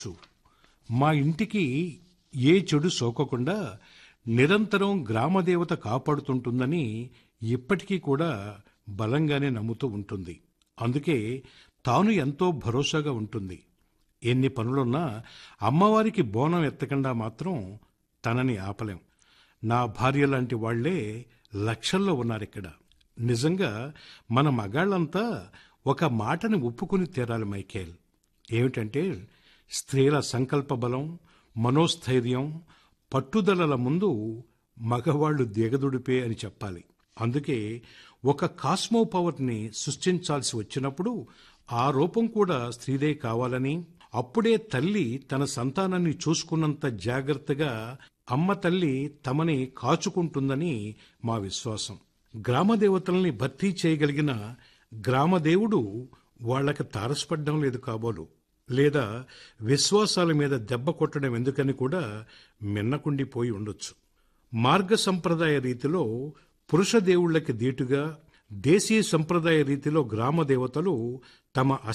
మా ఇంటికి ఏ చెడు సోకకుండా నిరంతరం గ్రామదేవత కాపాడుతుంటుందని ఇప్పటికీ కూడా బలంగానే నమ్ముతూ ఉంటుంది అందుకే తాను ఎంతో భరోసాగా ఉంటుంది ఎన్ని పనులున్నా అమ్మవారికి బోనం ఎత్తకుండా మాత్రం తనని ఆపలేం నా భార్య లాంటి వాళ్లే లక్షల్లో ఉన్నారిక్కడ నిజంగా మన మగాళ్ళంతా ఒక మాటని ఒప్పుకుని తీరాలి మైకేల్ ఏమిటంటే స్త్రీల సంకల్ప బలం మనోస్థైర్యం పట్టుదలల ముందు మగవాళ్లు దిగదుడిపే అని చెప్పాలి అందుకే ఒక కాస్మో పవర్ని సృష్టించాల్సి వచ్చినప్పుడు ఆ రూపం కూడా స్త్రీదే కావాలని అప్పుడే తల్లి తన సంతానాన్ని చూసుకున్నంత జాగ్రత్తగా అమ్మ తల్లి తమని కాచుకుంటుందని మా విశ్వాసం గ్రామదేవతల్ని భర్తీ చేయగలిగిన గ్రామదేవుడు వాళ్లకు తారసపడ్డం లేదు కాబోలు లేదా విశ్వాసాల మీద దెబ్బ కొట్టడం ఎందుకని కూడా మిన్నకుండిపోయి ఉండొచ్చు మార్గ సంప్రదాయ రీతిలో పురుష దేవుళ్ళకి దీటుగా దేశీయ సంప్రదాయ రీతిలో గ్రామ దేవతలు తమ